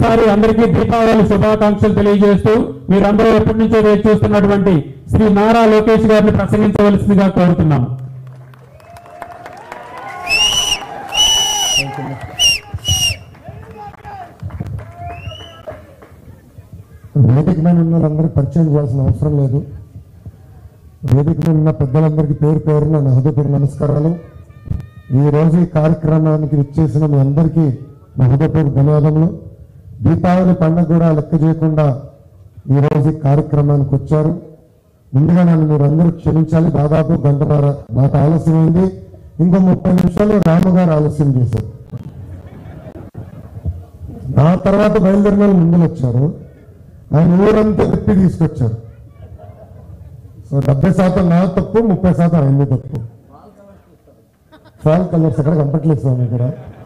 మరొకసారి అందరికీ దీపావళి శుభాకాంక్షలు తెలియజేస్తూ మీరందరూ ఎప్పటి నుంచో వేచి చూస్తున్నటువంటి శ్రీ నారా లోకేష్ గారిని ప్రసంగించవలసిందిగా కోరుతున్నాము వేదిక మీద ఉన్న వాళ్ళందరికీ పరిచయం చేయాల్సిన అవసరం లేదు వేదిక మీద ఉన్న పెద్దలందరికీ పేరు పేరున నా హృదయపూర్వ నమస్కారాలు ఈ రోజు ఈ కార్యక్రమానికి ఇచ్చేసిన మీ అందరికీ నా హృదయపూర్వ ధన్యవాదములు దీపావళి పండుగ కూడా లెక్క చేయకుండా ఈ రోజు ఈ కార్యక్రమానికి వచ్చారు ముందుగా నన్ను మీరందరూ క్షమించాలి దాదాపు గంటన్నర నాకు ఆలస్యమైంది ఇంకో ముప్పై నిమిషాలు రామగారు ఆలస్యం చేశారు నా తర్వాత బయలుదేరిన వాళ్ళు ముందుకు వచ్చారు ఆయన ఊరంతా తిప్పి తీసుకొచ్చారు సో డెబ్బై శాతం నా తప్పు ముప్పై శాతం ఆయన తప్పు ఫాల్ కలర్స్ ఎక్కడ కనపట్లేదు స్వామి ఇక్కడ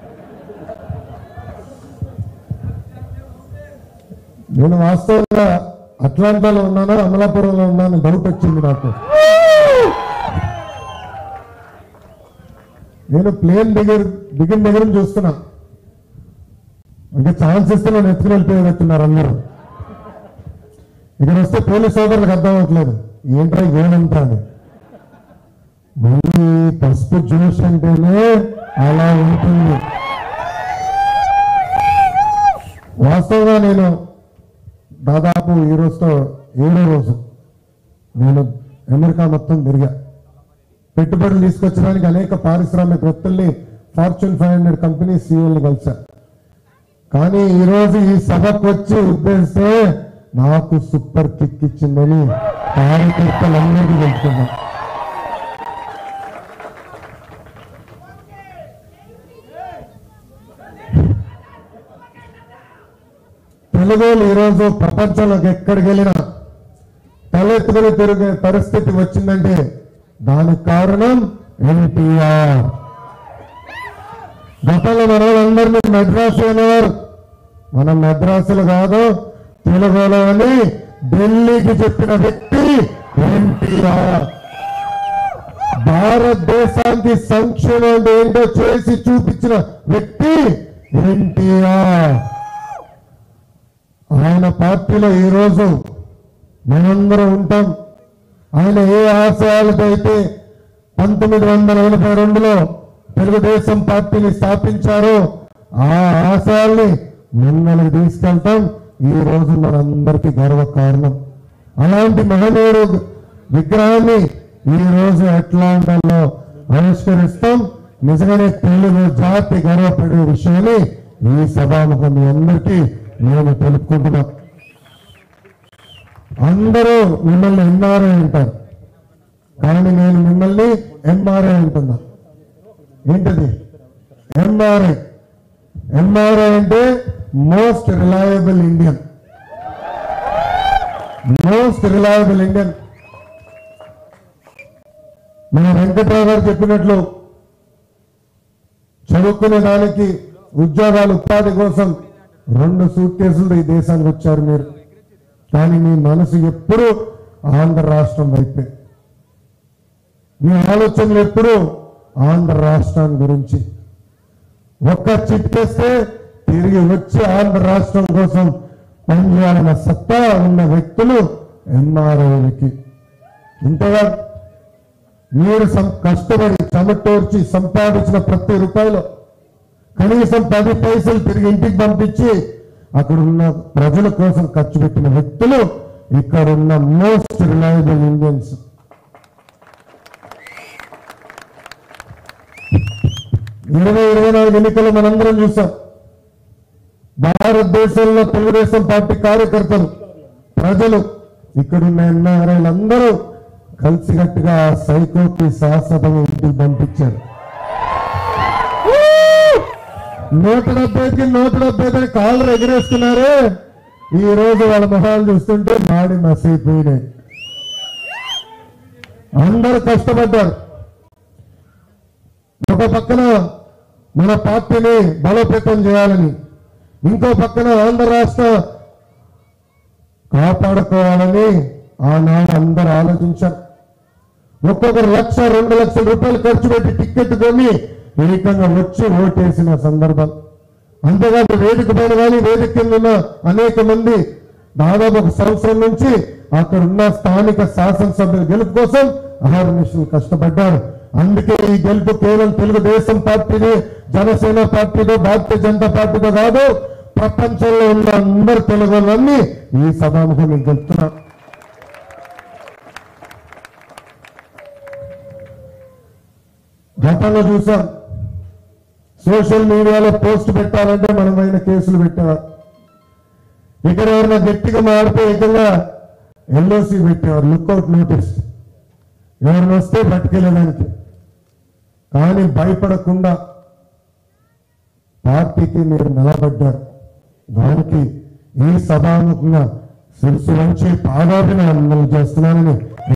నేను వాస్తవంగా అట్లాంటాలో ఉన్నానో అమలాపురంలో ఉన్నాను డౌట్ వచ్చింది నాకు నేను ప్లేన్ దగ్గర దిగిన దగ్గర నుంచి చూస్తున్నా ఇంకా ఛాన్స్ ఇస్తే నేను ఎత్తుకుని వెళ్ళిపోయేటట్టున్నారు అందరూ ఇక్కడ వస్తే పోలీస్ సోదరులకు అర్థం అవ్వట్లేదు ఏంట్రా ఏమంతా అని మళ్ళీ పసుపు జ్యూస్ అంటేనే అలా ఉంటుంది వాస్తవంగా నేను దాదాపు ఈ రోజుతో ఏడో రోజు నేను అమెరికా మొత్తం తిరిగా పెట్టుబడులు తీసుకొచ్చడానికి అనేక పారిశ్రామికవేత్తల్ని ఫార్చ్యూన్ ఫైవ్ హండ్రెడ్ కంపెనీ సీఈఓని కలిసా కానీ ఈ రోజు ఈ సభకు వచ్చి ఉద్దేశిస్తే నాకు సూపర్ కిక్ ఇచ్చిందని కార్యకర్తలందరికీ తెలుసుకున్నా తెలుగులు ఈరోజు ప్రపంచంలోకి ఎక్కడికి వెళ్ళినా తలెత్తుకుని తిరిగే పరిస్థితి వచ్చిందంటే దానికి కారణం ఎన్టీఆర్ గతంలో మన వాళ్ళందరినీ మెడ్రాస్ అనేవారు మనం మెడ్రాసులు కాదు తెలుగులో అని ఢిల్లీకి చెప్పిన వ్యక్తి ఎన్టీఆర్ భారతదేశానికి సంక్షేమం అంటే ఏంటో చేసి చూపించిన వ్యక్తి ఎన్టీఆర్ ఆయన పార్టీలో ఈరోజు మనందరం ఉంటాం ఆయన ఏ ఆశయాలతో అయితే పంతొమ్మిది వందల ఎనభై రెండులో తెలుగుదేశం పార్టీని స్థాపించారో ఆ ఆశయాల్ని ముందరికి తీసుకెళ్తాం ఈ రోజు మనందరికీ గర్వ కారణం అలాంటి మహనీయుడు విగ్రహాన్ని ఈ రోజు అట్లాంటాలో ఆవిష్కరిస్తాం నిజంగానే తెలుగు జాతి గర్వపడే విషయాన్ని ఈ సభాముఖం మీ అందరికీ నేను తెలుపుకుంటున్నాం అందరూ మిమ్మల్ని ఎన్ఆర్ఐ అంటారు కానీ నేను మిమ్మల్ని ఎంఆర్ఐ అంటున్నా ఏంటది ఎంఆర్ఐ ఎంఆర్ఐ అంటే most reliable Indian most reliable Indian మన వెంకట్రావు గారు చెప్పినట్లు చదువుకునే దానికి ఉద్యోగాలు ఉపాధి కోసం రెండు సూట్ కేసులు ఈ దేశానికి వచ్చారు మీరు కానీ మీ మనసు ఎప్పుడు ఆంధ్ర రాష్ట్రం వైపే మీ ఆలోచనలు ఎప్పుడు ఆంధ్ర రాష్ట్రాన్ని గురించి ఒక్క చిట్టేస్తే తిరిగి వచ్చి ఆంధ్ర రాష్ట్రం కోసం పనిచేయాలన్న సత్తా ఉన్న వ్యక్తులు ఎంఆర్ఓలకి ఇంతగా మీరు సం- కష్టపడి చెమటోర్చి సంపాదించిన ప్రతి రూపాయలు కనీసం పది పైసలు తిరిగి ఇంటికి పంపించి అక్కడ ఉన్న ప్రజల కోసం ఖర్చు పెట్టిన వ్యక్తులు ఇక్కడ ఉన్న మోస్ట్ రిలయబుల్ ఇండియన్స్ ఇరవై ఇరవై నాలుగు ఎన్నికలు మనందరం చూసాం భారతదేశంలో తెలుగుదేశం పార్టీ కార్యకర్తలు ప్రజలు ఇక్కడున్న ఎన్ఆర్ఐలు అందరూ కలిసికట్టుగా ఆ సైకోకి శాసనం ఇంటికి పంపించారు నూట డెబ్బైకి నూట డెబ్బై ఐదు కాళ్ళు ఎగిరేస్తున్నారు ఈ రోజు వాళ్ళ మొహాలు చూస్తుంటే మాడి మసైపోయినాయి అందరూ కష్టపడ్డారు ఒక పక్కన మన పార్టీని బలోపేతం చేయాలని ఇంకో పక్కన ఆంధ్ర రాష్ట్ర కాపాడుకోవాలని ఆనాడు అందరూ ఆలోచించారు ఒక్కొక్కరు లక్ష రెండు లక్షల రూపాయలు ఖర్చు పెట్టి టికెట్ కొని ఏకంగా వచ్చి ఓటేసిన సందర్భం అంతేకాదు వేదిక పైన కానీ వేదిక కింద ఉన్న అనేక మంది దాదాపు ఒక సంవత్సరం నుంచి అక్కడ ఉన్న స్థానిక శాసనసభ్యుల గెలుపు కోసం అహర్నిశలు కష్టపడ్డారు అందుకే ఈ గెలుపు కేవలం తెలుగుదేశం పార్టీని జనసేన పార్టీతో భారతీయ జనతా పార్టీతో కాదు ప్రపంచంలో ఉన్న అందరు తెలుగు వాళ్ళన్నీ ఈ సభాముఖం నేను గెలుపుతున్నాను గతంలో చూసాం సోషల్ మీడియాలో పోస్ట్ పెట్టాలంటే మనం పైన కేసులు పెట్టేవారు ఇక్కడ ఎవరైనా గట్టిగా మారితే ఏకంగా ఎల్ఓసి పెట్టేవారు లుక్అవుట్ నోటీస్ ఎవరిని వస్తే పట్టుకెళ్ళడానికి కానీ భయపడకుండా పార్టీకి మీరు నిలబడ్డారు దానికి ఈ సభాముఖంగా శిరసు వంచి పాదాభినందనలు చేస్తున్నానని